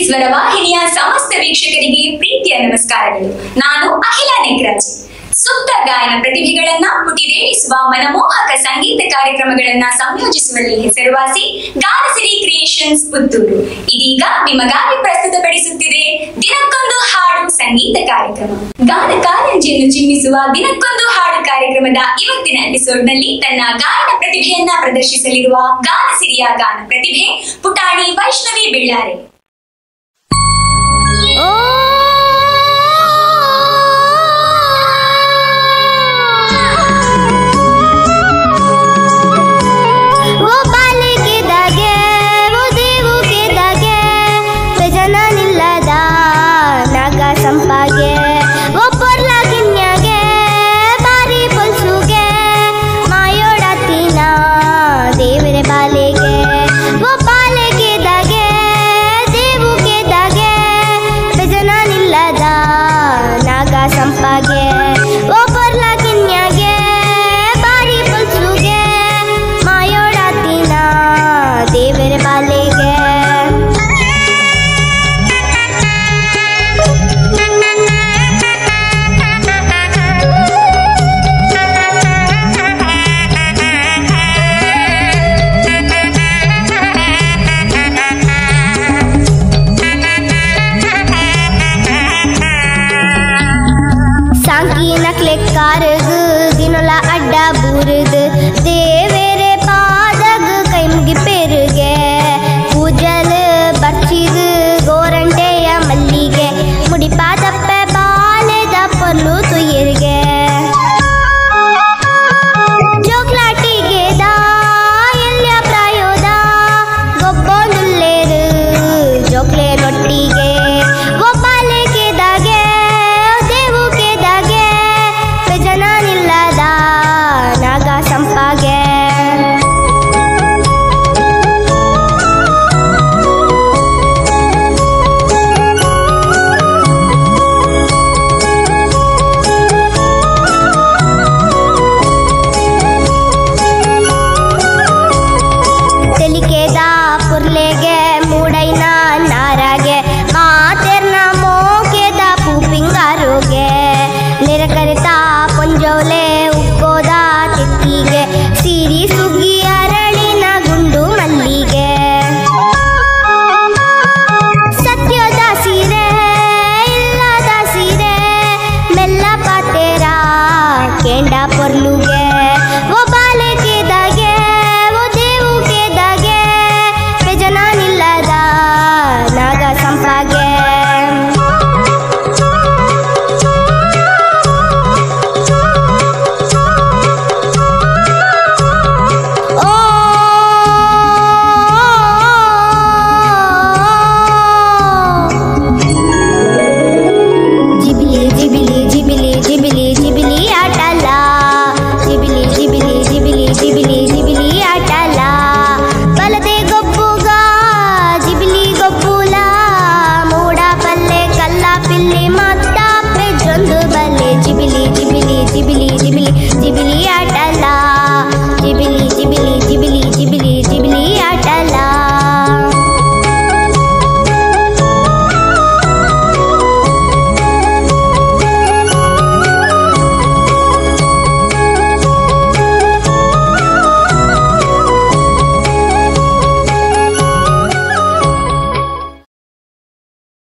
ಸ್ವರ ವಾಹಿನಿಯ ಸಮಸ್ತ ವೀಕ್ಷಕರಿಗೆ ಪ್ರೀತಿಯ ನಮಸ್ಕಾರಗಳು ನಾನು ಅಖಿಲ ನೆಗ್ರಾಜ್ ಸೂಕ್ತ ಗಾಯನ ಪ್ರತಿಭೆಗಳನ್ನ ಪುಟಿದೇಳಿಸುವ ಮನಮೋಹಕ ಸಂಗೀತ ಕಾರ್ಯಕ್ರಮಗಳನ್ನ ಸಂಯೋಜಿಸುವಲ್ಲಿ ಹೆಸರುವಾಸಿ ಗಾನಸಿರಿ ಕ್ರಿಯೇಷನ್ಸ್ ಪುತ್ತೂರು ಇದೀಗ ನಿಮಗಾಗಿ ಪ್ರಸ್ತುತಪಡಿಸುತ್ತಿದೆ ದಿನಕ್ಕೊಂದು ಹಾಡು ಸಂಗೀತ ಕಾರ್ಯಕ್ರಮ ಗಾನ ಕಾರಂಜಿಯನ್ನು ಚಿಮ್ಮಿಸುವ ದಿನಕ್ಕೊಂದು ಹಾಡು ಕಾರ್ಯಕ್ರಮದ ಇವತ್ತಿನ ಎಪಿಸೋಡ್ ನಲ್ಲಿ ತನ್ನ ಗಾಯನ ಪ್ರತಿಭೆಯನ್ನ ಪ್ರದರ್ಶಿಸಲಿರುವ ಗಾನಸಿರಿಯ ಗಾನ ಪ್ರತಿಭೆ ಪುಟಾಣಿ ವೈಷ್ಣವಿ ಬೆಳ್ಳಾರೆ वो ಬಾಲೆ ಕೆದಾಗೆ वो ದೇವು ಕೆದಾಗೆ ಪ್ರಜನ ನಿಲ್ಲದ ನಾಗ ಸಂಪಾಗೆ वो ಪೊರ್ಲ ಗಿನ್ಯಾಗೆ ಬಾರಿ ಪೊಲ್ಸುಗೆ ಮಾಯೋಡತ್ತಿನ ದೇವರ ಬಾಲೆಗೆ वो ಬಾಲೆ ಕೆದಾಗೆ ದೇವು ಕೆದಾಗೆ ಪ್ರಜನ ನಿಲ್ಲದ ನಾಗ ಸಂಪಾಗೆ वो ಪೊರ್ಲ ಗಿನ್ಯಾಗೆ ಬಾರಿ ಪೊಲ್ಸುಗೆ ಮಾಯೋಡತ್ತಿನ ದೇವರ ಬಾಲೆಗೆ ಸಾಂಕಿ ನಕ್ಲೆ ಕಾರ್ಗ್ ದಿನೊಲ ಅಡ್ಡ ಬೂರ್ದ್ ದೇವೇರೆ ಪಾದಗ್ ಕೈ ಮುಗಿ ಪೆರುಗೆ ಪೂಜಲ್ ಬರ್ಚಿಗ್ ಗೋರಂಟೆಯ ಮಲ್ಲಿಗೆ ಮುಡಿಪಾದಪ್ಪೆ ಬಾಲೆದ ಪೊರ್ಲು ತುಯ್ಯರ್ಗೆ ಜೋಕ್ಲಾಟಿಗೆ ದಾ ಎಲ್ಯ ಪ್ರಾಯೋದ ಗೊಬ್ಬೊಂದುಲ್ಲೇರು ಜೋಕ್ಲೆ ರೊಟ್ಟಿಗೆ ಒಬ್ಬಾಲೆ ಕೆದಾಗೆ ದೇವು ಕೆದಾಗೆ ಪ್ರಜನ ನಿಲ್ಲದ ನಾಗ ಸಂಪಾಗೆ ತೆಲಿಕೆದ ಪುರ್ಲೆಗೆ ಮೂಡೈನ ನಾರಾಗೆ ಮಾತೆರ್ನ ಮೋಕೆದ ಪೂಪಿಂಗಾರುಗೆ ನಿರಕರಿತ ಪೊಂಜೋಲೆ ಉಕ್ಕೋದ ತಿಕ್ಕಿಗೆ ಸಿರಿ ಸುಗ್ಗಿ ಅರಳಿನ ಗುಂಡು ಮಲ್ಲಿಗೆ ಸತ್ಯದ ಸೀರೆ ಇಲ್ಲದ ಸೀರೆ ಮೆಲ್ಲ ಪಾತೆರ ಕೆಂಡ ಪೊರ್ಲುಗೆ ಓ ಬಾಲೆ ಕೆದಾಗೆ ಓ ದೇವು ಕೆದಾಗೆ ಪ್ರಜನ ನಿಲ್ಲದ ನಾಗ ಸಂಪಾಗೆ ಓ ಜಿಬಿಲಿ ಜಿಬಿಲಿ ಜಿಬಿಲಿ ಜಿಬಿಲಿ ಜಿಬಿಲಿ ಆಟಲ ಜಿಬಿಲಿ ಜಿಬಿಲಿ ಜಿಬಿಲಿ ಜಿಬಿಲಿ ಜಿಬಿಲಿ ಆಟಲ ಬಲದೆ ಗೊಬ್ಬುಗ ಜಿಬಿಲಿ ಗೊಬ್ಬುಲ ಮೂಡ ಪಲ್ಲೆ ಕಲ್ಲ ಪಿಲ್ಲಿ ಮತ್ತ ಪೆಜ್ಜೊಂದು ಬಲ್ಲೆ ಜಿಬಿಲಿ